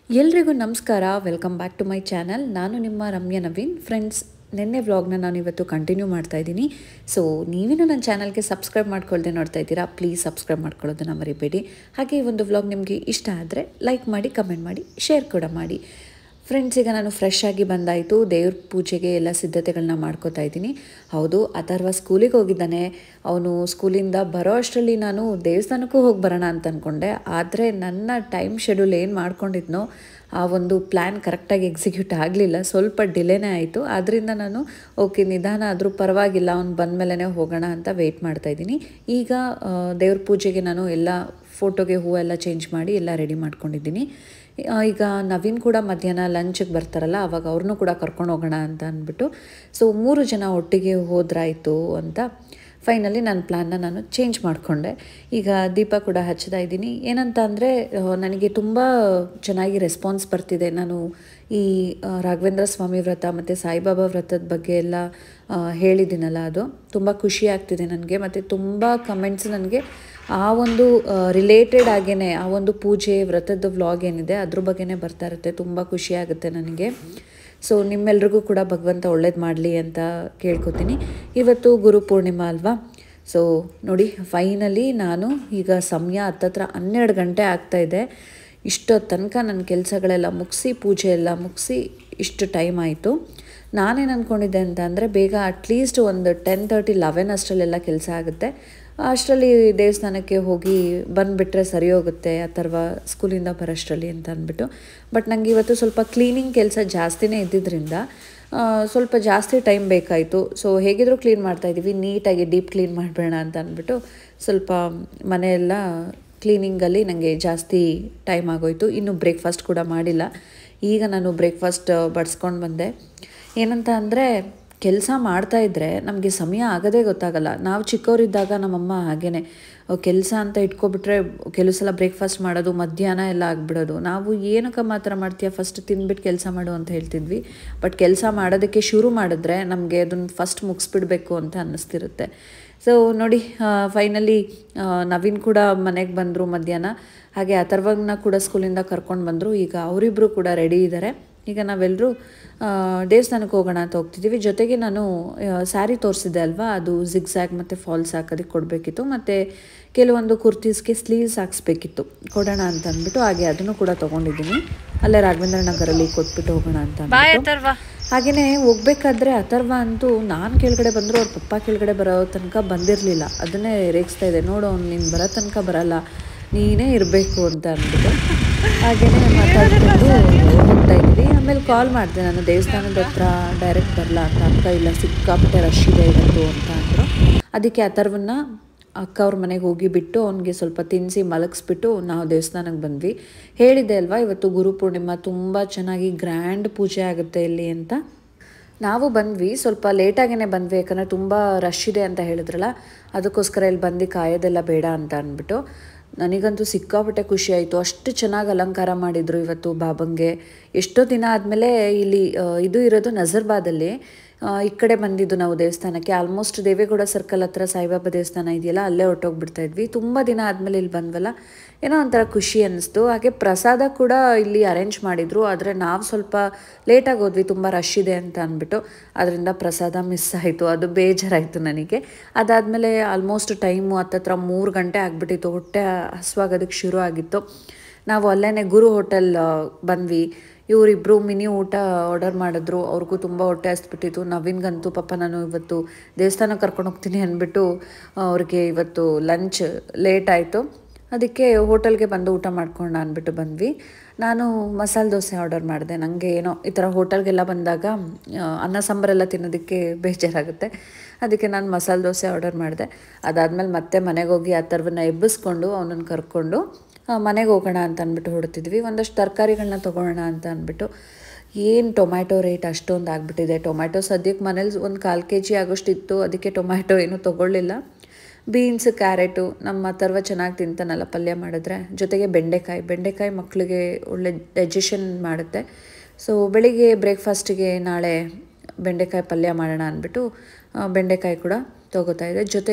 ಎಲ್ರಿಗೂ ನಮಸ್ಕಾರ welcome back to my channel ನಾನು ನಿಮ್ಮ ರಮ್ಯ ನವೀನ್ ಫ್ರೆಂಡ್ಸ್ ನಿನ್ನೆ ವ್ಲಾಗ್ನ ನಾನು ಇವತ್ತು ಕಂಟಿನ್ಯೂ ಮಾಡ್ತಾ ಇದ್ದೀನಿ ಸೊ ನೀವೇನು ನನ್ನ ಚಾನಲ್ಗೆ ಸಬ್ಸ್ಕ್ರೈಬ್ ಮಾಡ್ಕೊಳ್ದೆ ನೋಡ್ತಾ ಇದ್ದೀರಾ ಪ್ಲೀಸ್ ಸಬ್ಸ್ಕ್ರೈಬ್ ಮಾಡ್ಕೊಳ್ಳೋದನ್ನ ಮರಿಬೇಡಿ ಹಾಗೆ ಈ ಒಂದು ವ್ಲಾಗ್ ನಿಮಗೆ ಇಷ್ಟ ಆದರೆ ಲೈಕ್ ಮಾಡಿ ಕಮೆಂಟ್ ಮಾಡಿ ಶೇರ್ ಕೂಡ ಮಾಡಿ ಫ್ರೆಂಡ್ಸ್ ಈಗ ನಾನು ಫ್ರೆಶ್ ಆಗಿ ಬಂದಾಯಿತು ದೇವ್ರ ಪೂಜೆಗೆ ಎಲ್ಲ ಸಿದ್ಧತೆಗಳನ್ನ ಮಾಡ್ಕೋತಾ ಇದ್ದೀನಿ ಹೌದು ಅಥರ್ವ ಸ್ಕೂಲಿಗೆ ಹೋಗಿದ್ದಾನೆ ಅವನು ಸ್ಕೂಲಿಂದ ಬರೋ ಅಷ್ಟರಲ್ಲಿ ನಾನು ದೇವಸ್ಥಾನಕ್ಕೂ ಹೋಗಿ ಬರೋಣ ಅಂತ ಅಂದ್ಕೊಂಡೆ ಆದರೆ ನನ್ನ ಟೈಮ್ ಶೆಡ್ಯೂಲ್ ಏನು ಮಾಡ್ಕೊಂಡಿದ್ನೋ ಆ ಒಂದು ಪ್ಲ್ಯಾನ್ ಕರೆಕ್ಟಾಗಿ ಎಕ್ಸಿಕ್ಯೂಟ್ ಆಗಲಿಲ್ಲ ಸ್ವಲ್ಪ ಡಿಲೇನೇ ಆಯಿತು ಆದ್ದರಿಂದ ನಾನು ಓಕೆ ನಿಧಾನ ಆದರೂ ಪರವಾಗಿಲ್ಲ ಅವ್ನು ಬಂದಮೇಲೆ ಹೋಗೋಣ ಅಂತ ವೆಯ್ಟ್ ಮಾಡ್ತಾಯಿದ್ದೀನಿ ಈಗ ಆ, ದೇವ್ರ ಪೂಜೆಗೆ ನಾನು ಎಲ್ಲ ಫೋಟೋಗೆ ಹೂವೆಲ್ಲ ಚೇಂಜ್ ಮಾಡಿ ಎಲ್ಲ ರೆಡಿ ಮಾಡ್ಕೊಂಡಿದ್ದೀನಿ ಆ, ಈಗ ನವೀನ್ ಕೂಡ ಮಧ್ಯಾಹ್ನ ಲಂಚಿಗೆ ಬರ್ತಾರಲ್ಲ ಅವಾಗ ಅವ್ರನ್ನೂ ಕೂಡ ಕರ್ಕೊಂಡು ಹೋಗೋಣ ಅಂತ ಅಂದ್ಬಿಟ್ಟು ಸೊ ಮೂರು ಜನ ಒಟ್ಟಿಗೆ ಹೋದ್ರಾಯ್ತು ಅಂತ ಫೈನಲಿ ನನ್ನ ಪ್ಲ್ಯಾನ್ನ ನಾನು ಚೇಂಜ್ ಮಾಡಿಕೊಂಡೆ ಈಗ ದೀಪ ಕೂಡ ಹಚ್ತಾ ಇದ್ದೀನಿ ಏನಂತ ಅಂದರೆ ನನಗೆ ತುಂಬ ಚೆನ್ನಾಗಿ ರೆಸ್ಪಾನ್ಸ್ ಬರ್ತಿದೆ ನಾನು ಈ ಆ, ರಾಘವೇಂದ್ರ ಸ್ವಾಮಿ ವ್ರತ ಮತ್ತು ಸಾಯಿಬಾಬಾ ವ್ರತದ ಬಗ್ಗೆ ಎಲ್ಲ ಆ, ಹೇಳಿದ್ದೀನಲ್ಲ ಅದು ತುಂಬ ಖುಷಿ ಆಗ್ತಿದೆ ನನಗೆ ಮತ್ತು ತುಂಬ ಕಮೆಂಟ್ಸ್ ನನಗೆ ಆ ಒಂದು ರಿಲೇಟೆಡ್ ಆಗೇನೆ ಆ ಒಂದು ಪೂಜೆ ವ್ರತದ ವ್ಲಾಗ್ ಏನಿದೆ ಅದ್ರ ಬಗ್ಗೆನೇ ಬರ್ತಾ ಇರುತ್ತೆ ತುಂಬ ಖುಷಿ ಆಗುತ್ತೆ ನನಗೆ ಸೊ ನಿಮ್ಮೆಲ್ರಿಗೂ ಕೂಡ ಭಗವಂತ ಒಳ್ಳೇದು ಮಾಡಲಿ ಅಂತ ಕೇಳ್ಕೊತೀನಿ ಇವತ್ತು ಗುರು ಪೂರ್ಣಿಮಾ ಅಲ್ವಾ ಸೊ ನೋಡಿ ಫೈನಲಿ ನಾನು ಈಗ ಸಮಯ ಹತ್ತತ್ರ ಹನ್ನೆರಡು ಗಂಟೆ ಆಗ್ತಾಯಿದೆ ಇಷ್ಟೋ ತನಕ ನನ್ನ ಕೆಲಸಗಳೆಲ್ಲ ಮುಗಿಸಿ ಪೂಜೆ ಎಲ್ಲ ಮುಗಿಸಿ ಇಷ್ಟು ಟೈಮ್ ಆಯಿತು ನಾನೇನು ಅಂದ್ಕೊಂಡಿದ್ದೆ ಅಂತ ಅಂದರೆ ಬೇಗ ಅಟ್ಲೀಸ್ಟ್ ಒಂದು ಟೆನ್ ತರ್ಟಿ ಲೆವೆನ್ ಅಷ್ಟರಲ್ಲೆಲ್ಲ ಕೆಲಸ ಆಗುತ್ತೆ ಅಷ್ಟರಲ್ಲಿ ದೇವಸ್ಥಾನಕ್ಕೆ ಹೋಗಿ ಬಂದುಬಿಟ್ರೆ ಸರಿ ಹೋಗುತ್ತೆ ಅಥವಾ ಸ್ಕೂಲಿಂದ ಬರೋಷ್ಟರಲ್ಲಿ ಅಂತ ಅಂದ್ಬಿಟ್ಟು ಬಟ್ ನನಗೆ ಇವತ್ತು ಸ್ವಲ್ಪ ಕ್ಲೀನಿಂಗ್ ಕೆಲಸ ಜಾಸ್ತಿನೇ ಇದ್ದಿದ್ದರಿಂದ ಆ, ಸ್ವಲ್ಪ ಜಾಸ್ತಿ ಟೈಮ್ ಬೇಕಾಯಿತು ಸೊ ಹೇಗಿದ್ರೂ ಕ್ಲೀನ್ ಮಾಡ್ತಾಯಿದ್ದೀವಿ ನೀಟಾಗಿ ಡೀಪ್ ಕ್ಲೀನ್ ಮಾಡಬೇಡ ಅಂತ ಅಂದ್ಬಿಟ್ಟು ಸ್ವಲ್ಪ ಮನೆಯೆಲ್ಲ ಕ್ಲೀನಿಂಗಲ್ಲಿ ನನಗೆ ಜಾಸ್ತಿ ಟೈಮ್ ಆಗೋಯಿತು ಇನ್ನು ಬ್ರೇಕ್ಫಾಸ್ಟ್ ಕೂಡ ಮಾಡಿಲ್ಲ ಈಗ ನಾನು ಬ್ರೇಕ್ಫಾಸ್ಟ್ ಬಡಿಸ್ಕೊಂಡು ಬಂದೆ ಏನಂತ ಅಂದರೆ ಕೆಲಸ ಮಾಡ್ತಾಯಿದ್ರೆ ನಮಗೆ ಸಮಯ ಆಗೋದೇ ಗೊತ್ತಾಗಲ್ಲ ನಾವು ಚಿಕ್ಕವರಿದ್ದಾಗ ನಮ್ಮಮ್ಮ ಹಾಗೇನೆ ಕೆಲಸ ಅಂತ ಇಟ್ಕೊಬಿಟ್ರೆ ಕೆಲವು ಸಲ ಬ್ರೇಕ್ಫಾಸ್ಟ್ ಮಾಡೋದು ಮಧ್ಯಾಹ್ನ ಎಲ್ಲ ಆಗಿಬಿಡೋದು ನಾವು ಏನಕ್ಕೆ ಮಾತ್ರ ಮಾಡ್ತೀಯ ಫಸ್ಟ್ ತಿಂದ್ಬಿಟ್ಟು ಕೆಲಸ ಮಾಡು ಅಂತ ಹೇಳ್ತಿದ್ವಿ ಬಟ್ ಕೆಲಸ ಮಾಡೋದಕ್ಕೆ ಶುರು ಮಾಡಿದ್ರೆ ನಮಗೆ ಅದನ್ನು ಫಸ್ಟ್ ಮುಗಿಸ್ಬಿಡ್ಬೇಕು ಅಂತ ಅನ್ನಿಸ್ತಿರುತ್ತೆ ಸೊ ನೋಡಿ ಫೈನಲಿ ನವೀನ್ ಕೂಡ ಮನೆಗೆ ಬಂದರು ಮಧ್ಯಾಹ್ನ ಹಾಗೆ ಅಥರ್ವಗ್ನ ಕೂಡ ಸ್ಕೂಲಿಂದ ಕರ್ಕೊಂಡು ಬಂದರು ಈಗ ಅವರಿಬ್ಬರು ಕೂಡ ರೆಡಿ ಇದ್ದಾರೆ ಈಗ ನಾವೆಲ್ಲರೂ ದೇವಸ್ಥಾನಕ್ಕೆ ಹೋಗೋಣ ಅಂತ ಹೋಗ್ತಿದ್ದೀವಿ ಜೊತೆಗೆ ನಾನು ಸ್ಯಾರಿ ತೋರಿಸಿದ್ದೆ ಅಲ್ವಾ ಅದು ಜಿಗ್ಝ್ಯಾಗ್ ಮತ್ತು ಫಾಲ್ಸ್ ಹಾಕೋದಕ್ಕೆ ಕೊಡಬೇಕಿತ್ತು ಮತ್ತು ಕೆಲವೊಂದು ಕುರ್ತೀಸ್ಗೆ ಸ್ಲೀವ್ಸ್ ಹಾಕ್ಸ್ಬೇಕಿತ್ತು ಕೊಡೋಣ ಅಂತ ಅಂದ್ಬಿಟ್ಟು ಹಾಗೆ ಅದನ್ನು ಕೂಡ ತೊಗೊಂಡಿದ್ದೀನಿ ಅಲ್ಲೇ ರಾಘವೇಂದ್ರ ನಗರಲ್ಲಿ ಕೊಟ್ಬಿಟ್ಟು ಹೋಗೋಣ ಅಂತ ಅಂದ್ಬಿಟ್ಟು. ಹಾಗೆಯೇ ಹೋಗ್ಬೇಕಾದ್ರೆ ಅಥರ್ವ ಅಂತೂ ನಾನು ಕೆಳಗಡೆ ಬಂದರೂ ಅವ್ರ ಪಪ್ಪ ಕೆಳಗಡೆ ಬರೋ ತನಕ ಬಂದಿರಲಿಲ್ಲ ಅದನ್ನೇ ರೇಗಿಸ್ತಾ ಇದೆ ನೋಡು ಅವ್ನು ನೀನು ಬರೋ ತನಕ ಬರಲ್ಲ ನೀನೇ ಇರಬೇಕು ಅಂತ ಅಂದ್ಬಿಟ್ಟು ಹಾಗೆಯೇ ಮಾತಾಡ್ಕೊಂಡು ಹೋಗ್ತಾ ಇದ್ವಿ ಆಮೇಲೆ ಕಾಲ್ ಮಾಡಿದೆ ನಾನು ದೇವಸ್ಥಾನದ ಹತ್ರ ಡೈರೆಕ್ಟ್ ಬರಲ್ಲ ಅಂತ ಅಕ್ಕ ಇಲ್ಲ ಸಿಕ್ಕಾಪಟ್ಟೆ ರಶ್ ಇದೆ ಇವತ್ತು ಅಂತ ಅಂದರು ಅದಕ್ಕೆ ಅಥರ್ವನ್ನ ಅಕ್ಕ ಅವ್ರ ಮನೆಗೆ ಹೋಗಿ ಬಿಟ್ಟು ಅವನಿಗೆ ಸ್ವಲ್ಪ ತಿನ್ನಿಸಿ ಮಲಗಿಸ್ಬಿಟ್ಟು ನಾವು ದೇವಸ್ಥಾನಕ್ಕೆ ಬಂದ್ವಿ ಹೇಳಿದೆ ಅಲ್ವಾ ಇವತ್ತು ಗುರು ಪೂರ್ಣಿಮಾ ತುಂಬ ಚೆನ್ನಾಗಿ ಗ್ರ್ಯಾಂಡ್ ಪೂಜೆ ಆಗುತ್ತೆ ಇಲ್ಲಿ ಅಂತ ನಾವು ಬಂದ್ವಿ ಸ್ವಲ್ಪ ಲೇಟಾಗೇ ಬಂದ್ವಿ ಯಾಕಂದರೆ ತುಂಬ ರಶ್ ಇದೆ ಅಂತ ಹೇಳಿದ್ರಲ್ಲ ಅದಕ್ಕೋಸ್ಕರ ಇಲ್ಲಿ ಬಂದು ಕಾಯೋದೆಲ್ಲ ಬೇಡ ಅಂತ ಅಂದ್ಬಿಟ್ಟು ನನಗಂತೂ ಸಿಕ್ಕಾಪಟ್ಟೆ ಖುಷಿ ಆಯಿತು ಅಷ್ಟು ಚೆನ್ನಾಗಿ ಅಲಂಕಾರ ಮಾಡಿದರು ಇವತ್ತು ಬಾಬಂಗೆ ಎಷ್ಟೋ ದಿನ ಆದಮೇಲೆ ಇಲ್ಲಿ ಆ, ಇದು ಇರೋದು ನಜರ್ಬಾದಲ್ಲಿ ಆ, ಈ ಕಡೆ ಬಂದಿದ್ದು ನಾವು ದೇವಸ್ಥಾನಕ್ಕೆ ಆಲ್ಮೋಸ್ಟ್ ದೇವೇಗೌಡ ಸರ್ಕಲ್ ಹತ್ರ ಸಾಯಿಬಾಬಾ ದೇವಸ್ಥಾನ ಇದೆಯಲ್ಲ ಅಲ್ಲೇ ಹೊಟ್ಟೋಗ್ಬಿಡ್ತಾ ಇದ್ವಿ ತುಂಬ ದಿನ ಆದಮೇಲೆ ಇಲ್ಲಿ ಬಂದ್ವಲ್ಲ ಏನೋ ಒಂಥರ ಖುಷಿ ಅನ್ನಿಸ್ತು ಹಾಗೆ ಪ್ರಸಾದ ಕೂಡ ಇಲ್ಲಿ ಅರೇಂಜ್ ಮಾಡಿದರು ಆದರೆ ನಾವು ಸ್ವಲ್ಪ ಲೇಟಾಗಿ ಹೋದ್ವಿ ತುಂಬ ರಶ್ ಇದೆ ಅಂತ ಅಂದ್ಬಿಟ್ಟು ಅದರಿಂದ ಪ್ರಸಾದ ಮಿಸ್ ಆಯಿತು ಅದು ಬೇಜಾರಾಯಿತು ನನಗೆ ಅದಾದಮೇಲೆ ಆಲ್ಮೋಸ್ಟ್ ಟೈಮು ಹತ್ತತ್ರ ಮೂರು ಗಂಟೆ ಆಗಿಬಿಟ್ಟಿತ್ತು ಹೊಟ್ಟೆ ಹಸುವಾಗೋದಕ್ಕೆ ಶುರು ಆಗಿತ್ತು ನಾವು ಅಲ್ಲೇ ಗುರು ಹೋಟೆಲ್ ಆ, ಬಂದ್ವಿ ಇವರಿಬ್ಬರು ಮಿನಿ ಊಟ ಆರ್ಡರ್ ಮಾಡಿದ್ರು ಅವ್ರಿಗೂ ತುಂಬ ಹೊಟ್ಟೆ ಹಸ್ಬಿಟ್ಟಿತ್ತು ನವೀನ್ಗಂತೂ ಪಾಪ ನಾನು ಇವತ್ತು ದೇವಸ್ಥಾನಕ್ಕೆ ಕರ್ಕೊಂಡು ಹೋಗ್ತೀನಿ ಅಂದ್ಬಿಟ್ಟು ಅವ್ರಿಗೆ ಇವತ್ತು ಲಂಚ್ ಲೇಟ್ ಆಯಿತು ಅದಕ್ಕೆ ಹೋಟೆಲ್ಗೆ ಬಂದು ಊಟ ಮಾಡ್ಕೊಂಡು ಅಂದ್ಬಿಟ್ಟು ಬಂದ್ವಿ ನಾನು ಮಸಾಲೆ ದೋಸೆ ಆರ್ಡರ್ ಮಾಡಿದೆ ನನಗೆ ಏನೋ ಈ ಥರ ಹೋಟೆಲ್ಗೆಲ್ಲ ಬಂದಾಗ ಆ, ಅನ್ನ ಸಾಂಬಾರೆಲ್ಲ ತಿನ್ನೋದಕ್ಕೆ ಬೇಜಾರಾಗುತ್ತೆ ಅದಕ್ಕೆ ನಾನು ಮಸಾಲೆ ದೋಸೆ ಆರ್ಡರ್ ಮಾಡಿದೆ ಅದಾದಮೇಲೆ ಮತ್ತೆ ಮನೆಗೆ ಹೋಗಿ ಆ ಥರವನ್ನ ಎಬ್ಬಿಸ್ಕೊಂಡು ಅವನನ್ನು ಕರ್ಕೊಂಡು ಮನೆಗೆ ಹೋಗೋಣ ಅಂತ ಅಂದ್ಬಿಟ್ಟು ಹೊಡ್ತಿದ್ವಿ ಒಂದಷ್ಟು ತರಕಾರಿಗಳನ್ನ ತೊಗೊಳ್ಳೋಣ ಅಂತ ಅಂದ್ಬಿಟ್ಟು ಏನು ಟೊಮ್ಯಾಟೊ ರೇಟ್ ಅಷ್ಟೊಂದು ಆಗಿಬಿಟ್ಟಿದೆ ಟೊಮ್ಯಾಟೊ ಸದ್ಯಕ್ಕೆ ಮನೇಲಿ ಒಂದು ಕಾಲು ಕೆ ಜಿ ಆಗೋಷ್ಟು ಇತ್ತು ಅದಕ್ಕೆ ಟೊಮ್ಯಾಟೊ ಏನೂ ತೊಗೊಳ್ಳಿಲ್ಲ ಬೀನ್ಸ್ ಕ್ಯಾರೆಟು ನಮ್ಮ ಅಥರ್ವ ಚೆನ್ನಾಗಿ ತಿಂತಾನಲ್ಲ ಪಲ್ಯ ಮಾಡಿದ್ರೆ ಜೊತೆಗೆ ಬೆಂಡೆಕಾಯಿ ಬೆಂಡೆಕಾಯಿ ಮಕ್ಕಳಿಗೆ ಒಳ್ಳೆ ಡೈಜೆಷನ್ ಮಾಡುತ್ತೆ ಸೊ ಬೆಳಿಗ್ಗೆ ಬ್ರೇಕ್ಫಾಸ್ಟಿಗೆ ನಾಳೆ ಬೆಂಡೆಕಾಯಿ ಪಲ್ಯ ಮಾಡೋಣ ಅಂದ್ಬಿಟ್ಟು ಆ, ಬೆಂಡೆಕಾಯಿ ಕೂಡ ತೊಗೋತಾ ಇದೆ ಜೊತೆಗೆ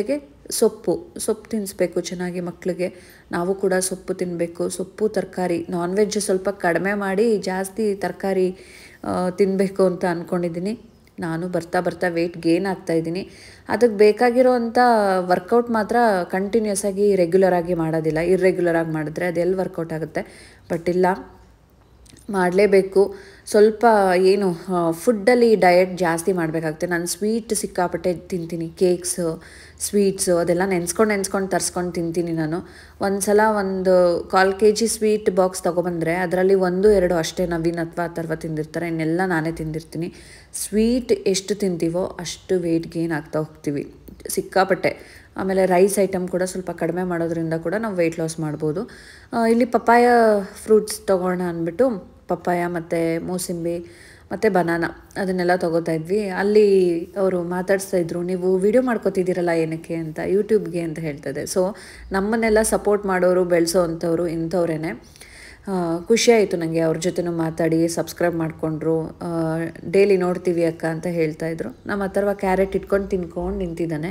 ಸೊಪ್ಪು ಸೊಪ್ಪು ತಿನ್ನಿಸ್ಬೇಕು ಚೆನ್ನಾಗಿ ಮಕ್ಕಳಿಗೆ ನಾವು ಕೂಡ ಸೊಪ್ಪು ತಿನ್ನಬೇಕು ಸೊಪ್ಪು ತರಕಾರಿ ನಾನ್ ವೆಜ್ ಸ್ವಲ್ಪ ಕಡಿಮೆ ಮಾಡಿ ಜಾಸ್ತಿ ತರಕಾರಿ ತಿನ್ನಬೇಕು ಅಂತ ಅಂದ್ಕೊಂಡಿದ್ದೀನಿ ನಾನು ಬರ್ತಾ ಬರ್ತಾ ವೆಯ್ಟ್ ಗೇನ್ ಆಗ್ತಾ ಇದ್ದೀನಿ ಅದಕ್ಕೆ ಬೇಕಾಗಿರೋವಂಥ ವರ್ಕೌಟ್ ಮಾತ್ರ ಕಂಟಿನ್ಯೂಸ್ ಆಗಿ ರೆಗ್ಯುಲರ್ ಆಗಿ ಮಾಡೋದಿಲ್ಲ ಇರ್ರೆಗ್ಯುಲರ್ ಆಗಿ ಮಾಡಿದ್ರೆ ಅದೆಲ್ಲಿ ವರ್ಕೌಟ್ ಆಗುತ್ತೆ ಬಟ್ ಇಲ್ಲ ಮಾಡಲೇಬೇಕು ಸ್ವಲ್ಪ ಏನು ಫುಡ್ಡಲ್ಲಿ ಡಯಟ್ ಜಾಸ್ತಿ ಮಾಡಬೇಕಾಗುತ್ತೆ ನಾನು ಸ್ವೀಟ್ ಸಿಕ್ಕಾಪಟ್ಟೆ ತಿಂತೀನಿ ಕೇಕ್ಸು ಸ್ವೀಟ್ಸು ಅದೆಲ್ಲ ನೆನೆಸ್ಕೊಂಡು ನೆನೆಸ್ಕೊಂಡು ತರಿಸ್ಕೊಂಡು ತಿಂತೀನಿ ನಾನು ಒಂದು ಸಲ ಒಂದು ಕಾಲು ಕೆ ಜಿ ಸ್ವೀಟ್ ಬಾಕ್ಸ್ ತೊಗೊಬಂದರೆ ಅದರಲ್ಲಿ ಒಂದು ಎರಡು ಅಷ್ಟೇ ನವೀನ್ ಅಥವಾ ಅಥರ್ವ ತಿಂದಿರ್ತಾರೆ ಇನ್ನೆಲ್ಲ ನಾನೇ ತಿಂದಿರ್ತೀನಿ ಸ್ವೀಟ್ ಎಷ್ಟು ತಿಂತೀವೋ ಅಷ್ಟು ವೆಯ್ಟ್ ಗೇನ್ ಆಗ್ತಾ ಹೋಗ್ತೀವಿ ಸಿಕ್ಕಾಪಟ್ಟೆ ಆಮೇಲೆ ರೈಸ್ ಐಟಮ್ ಕೂಡ ಸ್ವಲ್ಪ ಕಡಿಮೆ ಮಾಡೋದ್ರಿಂದ ಕೂಡ ನಾವು ವೆಯ್ಟ್ ಲಾಸ್ ಮಾಡ್ಬೋದು ಆ, ಇಲ್ಲಿ ಪಪ್ಪಾಯ ಫ್ರೂಟ್ಸ್ ತೊಗೋಣ ಅಂದ್ಬಿಟ್ಟು ಪಪ್ಪಾಯ ಮತ್ತು ಮೂಸಂಬಿ ಮತ್ತು ಬನಾನ ಅದನ್ನೆಲ್ಲ ತೊಗೋತಾ ಇದ್ವಿ ಅಲ್ಲಿ ಅವರು ಮಾತಾಡ್ಸ್ತಾ ಇದ್ರು ನೀವು ವಿಡಿಯೋ ಮಾಡ್ಕೋತಿದ್ದೀರಲ್ಲ ಏನಕ್ಕೆ ಅಂತ ಯೂಟ್ಯೂಬ್ಗೆ ಅಂತ ಹೇಳ್ತದೆ ಸೊ ನಮ್ಮನ್ನೆಲ್ಲ ಸಪೋರ್ಟ್ ಮಾಡೋರು ಬೆಳೆಸೋ ಅಂಥವ್ರು ಇಂಥವ್ರೇ ಖುಷಿ ಆಯಿತು ನನಗೆ ಅವ್ರ ಜೊತೆನೂ ಮಾತಾಡಿ ಸಬ್ಸ್ಕ್ರೈಬ್ ಮಾಡಿಕೊಂಡ್ರು ಡೈಲಿ ನೋಡ್ತೀವಿ ಅಕ್ಕ ಅಂತ ಹೇಳ್ತಾ ಇದ್ರು ನಮ್ಮ ಹತ್ರವ ಕ್ಯಾರೆಟ್ ಇಟ್ಕೊಂಡು ತಿನ್ಕೊಂಡು ನಿಂತಿದ್ದಾನೆ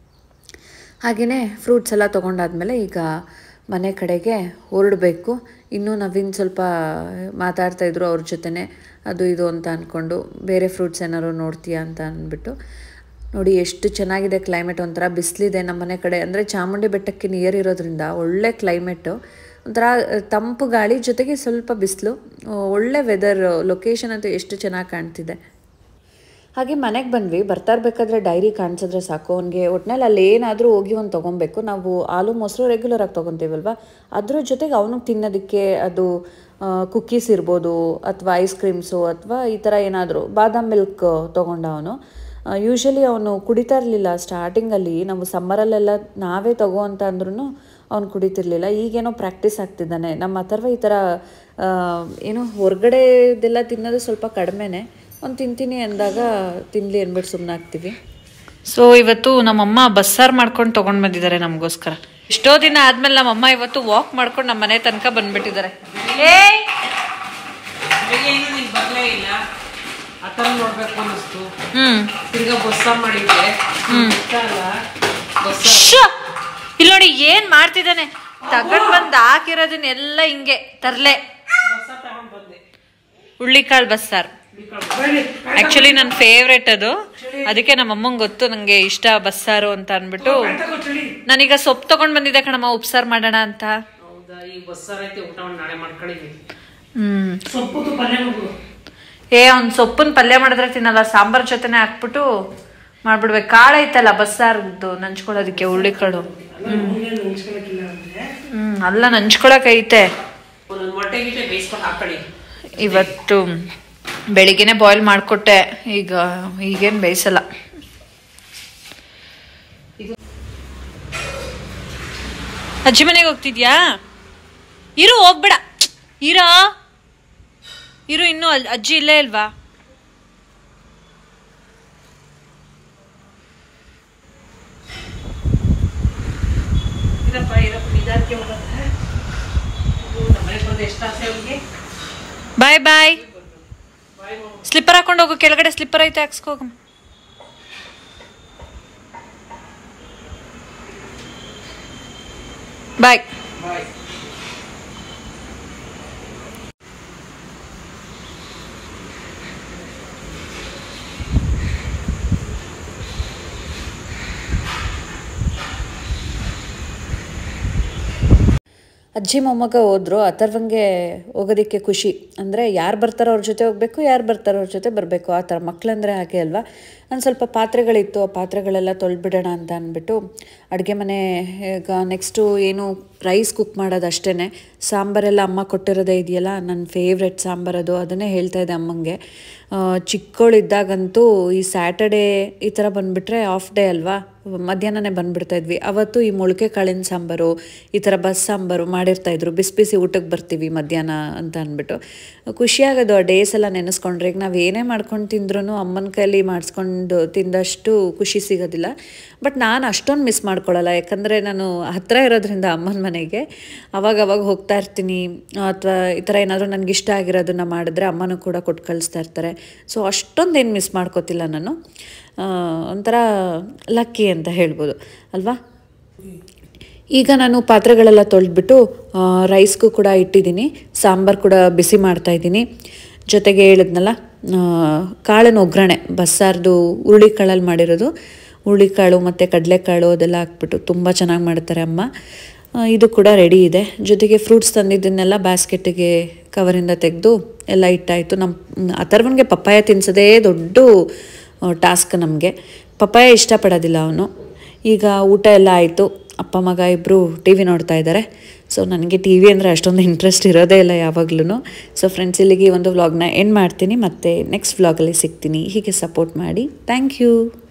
ಹಾಗೆಯೇ ಫ್ರೂಟ್ಸ್ ಎಲ್ಲ ತೊಗೊಂಡಾದ್ಮೇಲೆ ಈಗ ಮನೆ ಕಡೆಗೆ ಹೊರಡಬೇಕು ಇನ್ನೂ ನವೀನ್ ಸ್ವಲ್ಪ ಮಾತಾಡ್ತಾಯಿದ್ರು ಅವ್ರ ಜೊತೆನೆ ಅದು ಇದು ಅಂತ ಅಂದ್ಕೊಂಡು ಬೇರೆ ಫ್ರೂಟ್ಸ್ ಏನಾದ್ರು ನೋಡ್ತೀಯಾ ಅಂತ ಅಂದ್ಬಿಟ್ಟು ನೋಡಿ ಎಷ್ಟು ಚೆನ್ನಾಗಿದೆ ಕ್ಲೈಮೇಟ್ ಒಂಥರ ಬಿಸಿಲಿದೆ ನಮ್ಮ ಮನೆ ಕಡೆ ಅಂದರೆ ಚಾಮುಂಡಿ ಬೆಟ್ಟಕ್ಕೆ ನಿಯರ್ ಇರೋದ್ರಿಂದ ಒಳ್ಳೆ ಕ್ಲೈಮೇಟು ಒಂಥರ ತಂಪು ಗಾಳಿ ಜೊತೆಗೆ ಸ್ವಲ್ಪ ಬಿಸಿಲು ಒಳ್ಳೆ ವೆದರ್ ಲೊಕೇಶನ್ ಅಂತೂ ಎಷ್ಟು ಚೆನ್ನಾಗಿ ಕಾಣ್ತಿದೆ ಹಾಗೆ ಮನೆಗೆ ಬಂದ್ವಿ ಬರ್ತಾ ಇರ್ಬೇಕಾದ್ರೆ ಡೈರಿ ಕಾಣಿಸಿದ್ರೆ ಸಾಕು ಅವ್ನಿಗೆ ಒಟ್ನಲ್ಲಿ ಅಲ್ಲಿ ಏನಾದರೂ ಹೋಗಿ ಒಂದು ತೊಗೊಬೇಕು ನಾವು ಹಾಲು ಮೊಸರು ರೆಗ್ಯುಲರ್ ಆಗಿ ತೊಗೊತೀವಲ್ವ ಅದ್ರ ಜೊತೆಗೆ ಅವನಿಗೆ ತಿನ್ನೋದಕ್ಕೆ ಅದು ಕುಕ್ಕೀಸ್ ಇರ್ಬೋದು ಅಥವಾ ಐಸ್ ಕ್ರೀಮ್ಸು ಅಥವಾ ಈ ಥರ ಏನಾದರೂ ಬಾದಾಮ್ ಮಿಲ್ಕ್ ತೊಗೊಂಡ ಅವನು ಯೂಶ್ವಲಿ ಅವನು ಕುಡಿತಾ ಇರಲಿಲ್ಲ ಸ್ಟಾರ್ಟಿಂಗಲ್ಲಿ ನಾವು ಸಮ್ಮರಲ್ಲೆಲ್ಲ ನಾವೇ ತಗೋ ಅಂತ ಅಂದ್ರೂ ಅವ್ನು ಕುಡಿತಿರ್ಲಿಲ್ಲ ಈಗೇನೋ ಪ್ರಾಕ್ಟೀಸ್ ಆಗ್ತಿದ್ದಾನೆ ನಮ್ಮ ಅಥರ್ವ ಈ ಥರ ಆ, ಏನು ಹೊರಗಡೆದೆಲ್ಲ ತಿನ್ನೋದು ಸ್ವಲ್ಪ ಕಡಿಮೆನೇ ಒಂದು ತಿಂತೀನಿ ಅಂದಾಗ ತಿನ್ನಲಿ ಅಂದ್ಬಿಟ್ಟು ಸುಮ್ಮನೆ ಆಗ್ತೀವಿ ಸೊ ಇವತ್ತು ನಮ್ಮಮ್ಮ ಬಸ್ಸಾರು ಮಾಡ್ಕೊಂಡು ತಗೊಂಡ್ ಬಂದಿದ್ದಾರೆ ನಮಗೋಸ್ಕರ ಎಷ್ಟೋ ದಿನ ಆದ್ಮೇಲೆ ನಮ್ಮಮ್ಮ ಇವತ್ತು ವಾಕ್ ಮಾಡ್ಕೊಂಡು ನಮ್ಮ ಮನೆ ತನಕ ಬಂದ್ಬಿಟ್ಟಿದ್ದಾರೆ ಏಯ್ ಏನು ನೀನ್ ಬರ್ಲೇ ಇಲ್ಲ ಆ ಥರ ನೋಡ್ಬೇಕು ಅನ್ನಿಸ್ತು ಹ್ಮ್ ತಿರ್ಗಾ ಬಸ್ಸ ಮಾಡಿದ್ದೆ ಇಷ್ಟ ಅಲ್ಲ ಬಸ್ಸ ಶ್ಶ! ಇಲ್ಲಿ ನೋಡಿ ಏನ್ ಮಾಡ್ತಿದ್ದಾನೆ ತಗೊಂಡ್ ಬಂದ್ ಹಾಕಿರೋದನ್ನೆಲ್ಲ ಹಿಂಗೆ ತರ್ಲೆ ಬಸ್ಸ ತಗೊಂಡ್ ಬಂದೆ ಹುಳ್ಳಿಕಾಳು ಬಸ್ಸಾರು ಆಕ್ಚುಲಿ ನನ್ನ ಫೇವ್ರೇಟ್ ಅದು ಅದಕ್ಕೆ ನಮ್ಮ ಅಮ್ಮಂಗೆ ಗೊತ್ತು ನಂಗೆ ಇಷ್ಟ ಬಸ್ಸಾರು ಅಂತ ಅನ್ಬಿಟ್ಟು ನಾನೀಗ ಸೊಪ್ಪು ತಗೊಂಡ್ ಬಂದಿದ್ದೆ ಕಣಮ್ಮ ಉಪ್ಸಾರು ಮಾಡೋಣ ಅಂತ ಹೌದಾ ಈ ಬಸ್ಸಾರ ಐತೆ ಊಟ ಮಾಡಿ ನಾಳೆ ಮಾಡ್ಕೊಂಡಿದ್ವಿ ಹ್ಮ್ ಸೊಪ್ಪು ಪಲ್ಯ ಮಾಡ್ಬೋದು ಏ ಅವ್ನ್ ಸೊಪ್ಪನ್ ಪಲ್ಯ ಮಾಡಿದ್ರೆ ತಿನ್ನಲ್ಲ ಸಾಂಬಾರ್ ಜೊತೆನೆ ಹಾಕ್ಬಿಟ್ಟು ಮಾಡ್ಬಿಡ್ಬೇಕು ಕಾಳು ಐತಲ್ಲ ಬಸ್ಸಾರ್ದು ನಂಚ್ಕೊಳ್ಳೋದಕ್ಕೆ ಹುಳ್ಳಿಕಾಳು ನೆನ್ಸ್ಕೊಳಕಿಲ್ಲ ಅಂದ್ರೆ ಹ್ಮ್ ಅಲ್ಲ ನಂಚ್ಕೊಳಕ್ ಐತೆ ಒಂದೊಂದು ಮೊಟ್ಟೆ ಗಿಟ್ಟೆ ಬೇಯಿಸ್ಕೊಂಡು ಹಾಕೊಳ್ಳಿ ಇವತ್ತು ಬೆಳಿಗ್ಗೆನೆ ಬಾಯ್ಲ್ ಮಾಡ್ಕೊಟ್ಟೆ ಈಗ ಈಗೇನು ಬೇಯಿಸಲ್ಲ ಅಜ್ಜಿ ಮನೆಗೆ ಹೋಗ್ತಿದ್ಯಾ ಇರು ಹೋಗ್ಬೇಡ ಇರ ಇರು ಇನ್ನು ಅಲ್- ಅಜ್ಜಿ ಇಲ್ಲೇ ಇಲ್ವಾ ಇರಪ್ಪ ಇರಪ್ಪ ನಿಧಾನಕ್ಕೆ ಹೋಗುತ್ತೆ ಮನೆಗೆ ಬಂದು ಎಷ್ಟು ಆಸೆ ಅವ್ರಿಗೆ ಬಾಯ್ ಬಾಯ್ ಸ್ಲಿಪ್ಪರ್ ಹಾಕೊಂಡು ಹೋಗು ಕೆಳಗಡೆ ಸ್ಲಿಪ್ಪರ್ ಐತೆ ಹಾಕ್ಸ್ಕೋ ಹೋಗಮ್ಮ ಬಾಯ್ ಬಾಯ್ ಅಜ್ಜಿ ಮೊಮ್ಮಗ ಹೋದ್ರು ಅಥರ್ವಂಗೆ ಹೋಗೋದಕ್ಕೆ ಖುಷಿ ಅಂದರೆ ಯಾರು ಬರ್ತಾರೋ ಅವ್ರ ಜೊತೆ ಹೋಗಬೇಕು ಯಾರು ಬರ್ತಾರೋ ಅವ್ರ ಜೊತೆ ಬರಬೇಕು ಆ ಥರ ಮಕ್ಕಳಂದ್ರೆ ಹಾಗೆ ಅಲ್ವಾ ನಾನು ಸ್ವಲ್ಪ ಪಾತ್ರೆಗಳಿತ್ತು ಆ ಪಾತ್ರೆಗಳೆಲ್ಲ ತೊಳ್ಬಿಡೋಣ ಅಂತ ಅಂದ್ಬಿಟ್ಟು ಅಡುಗೆ ಮನೆ ಈಗ ನೆಕ್ಸ್ಟು ಏನು ರೈಸ್ ಕುಕ್ ಮಾಡೋದು ಅಷ್ಟೇ ಸಾಂಬಾರೆಲ್ಲ ಅಮ್ಮ ಕೊಟ್ಟಿರೋದೇ ಇದೆಯಲ್ಲ ನನ್ನ ಫೇವ್ರೆಟ್ ಸಾಂಬಾರದು ಅದನ್ನೇ ಹೇಳ್ತಾ ಇದ್ದೆ ಅಮ್ಮಂಗೆ ಚಿಕ್ಕವಳಿದ್ದಾಗಂತೂ ಈ ಸ್ಯಾಟರ್ಡೇ ಈ ಥರ ಬಂದುಬಿಟ್ರೆ ಆಫ್ ಡೇ ಅಲ್ವಾ ಮಧ್ಯಾಹ್ನನೇ ಬಂದ್ಬಿಡ್ತಾ ಇದ್ವಿ ಅವತ್ತು ಈ ಮೊಳಕೆ ಕಾಳಿನ ಸಾಂಬಾರು ಈ ಥರ ಬಸ್ ಸಾಂಬಾರು ಮಾಡಿರ್ತಾಯಿದ್ರು ಬಿಸಿ ಬಿಸಿ ಊಟಕ್ಕೆ ಬರ್ತೀವಿ ಮಧ್ಯಾಹ್ನ ಅಂತ ಅಂದ್ಬಿಟ್ಟು ಖುಷಿಯಾಗೋದು ಆ ಡೇಸ್ ಎಲ್ಲ ನೆನೆಸ್ಕೊಂಡ್ರೆ ಈಗ ನಾವು ಏನೇ ಮಾಡ್ಕೊಂಡು ತಿಂದ್ರೂ ಅಮ್ಮನ ಕೈಲಿ ಮಾಡಿಸ್ಕೊಂಡು ತಿಂದಷ್ಟು ಖುಷಿ ಸಿಗೋದಿಲ್ಲ ಬಟ್ ನಾನು ಅಷ್ಟೊಂದು ಮಿಸ್ ಮಾಡ್ಕೊಳ್ಳಲ್ಲ ಯಾಕಂದರೆ ನಾನು ಹತ್ತಿರ ಇರೋದ್ರಿಂದ ಅಮ್ಮನ ಮನೆಗೆ ಅವಾಗ ಅವಾಗ ಹೋಗ್ತಾ ಇರ್ತೀನಿ ಅಥವಾ ಈ ಥರ ಏನಾದರೂ ನನಗೆ ಇಷ್ಟ ಆಗಿರೋದನ್ನ ಮಾಡಿದ್ರೆ ಅಮ್ಮನೂ ಕೂಡ ಕೊಟ್ಟು ಕಳಿಸ್ತಾ ಇರ್ತಾರೆ ಸೊ ಅಷ್ಟೊಂದೇನು ಮಿಸ್ ಮಾಡ್ಕೋತಿಲ್ಲ ನಾನು ಆ, ಒಂಥರ ಲಕ್ಕಿ ಅಂತ ಹೇಳ್ಬೋದು ಅಲ್ವಾ ಈಗ ನಾನು ಪಾತ್ರೆಗಳೆಲ್ಲ ತೊಳೆದ್ಬಿಟ್ಟು ರೈಸ್ಗೂ ಕೂಡ ಇಟ್ಟಿದ್ದೀನಿ ಸಾಂಬಾರು ಕೂಡ ಬಿಸಿ ಮಾಡ್ತಾ ಇದ್ದೀನಿ ಜೊತೆಗೆ ಹೇಳಿದ್ನಲ್ಲ ಆ, ಕಾಳಿನ ಒಗ್ಗರಣೆ ಬಸ್ಸಾರ್ದು ಹುರುಳಿಕಾಳಲ್ಲಿ ಮಾಡಿರೋದು ಹುರುಳಿಕಾಳು ಮತ್ತು ಕಡಲೆಕಾಳು ಅದೆಲ್ಲ ಹಾಕ್ಬಿಟ್ಟು ತುಂಬ ಚೆನ್ನಾಗಿ ಮಾಡ್ತಾರೆ ಅಮ್ಮ ಆ, ಇದು ಕೂಡ ರೆಡಿ ಇದೆ ಜೊತೆಗೆ ಫ್ರೂಟ್ಸ್ ತಂದಿದ್ದನ್ನೆಲ್ಲ ಬ್ಯಾಸ್ಕೆಟಿಗೆ ಕವರಿಂದ ತೆಗೆದು ಎಲ್ಲ ಇಟ್ಟಾಯಿತು ನಮ್ಮ ಅಥರ್ವನ್ಗೆ ಪಪ್ಪಾಯ ತಿನ್ಸೋದೇ ದೊಡ್ಡ ಟಾಸ್ಕ್ ನಮಗೆ ಪಪ್ಪಾಯ ಇಷ್ಟಪಡೋದಿಲ್ಲ ಅವನು ಈಗ ಊಟ ಎಲ್ಲ ಆಯಿತು ಅಪ್ಪ ಮಗ ಇಬ್ಬರು ಟಿ ವಿ ನೋಡ್ತಾ ಇದ್ದಾರೆ ಸೊ ನನಗೆ ಟಿ ವಿ ಅಂದರೆ ಅಷ್ಟೊಂದು ಇಂಟ್ರೆಸ್ಟ್ ಇರೋದೇ ಇಲ್ಲ ಯಾವಾಗ್ಲೂ ಸೊ ಫ್ರೆಂಡ್ಸ್ ಇಲ್ಲಿಗೆ ಈ ಒಂದು ವ್ಲಾಗ್ನ ಎಂಡ್ ಮಾಡ್ತೀನಿ ಮತ್ತು ನೆಕ್ಸ್ಟ್ ವ್ಲಾಗಲ್ಲಿ ಸಿಗ್ತೀನಿ ಹೀಗೆ ಸಪೋರ್ಟ್ ಮಾಡಿ ಥ್ಯಾಂಕ್ ಯು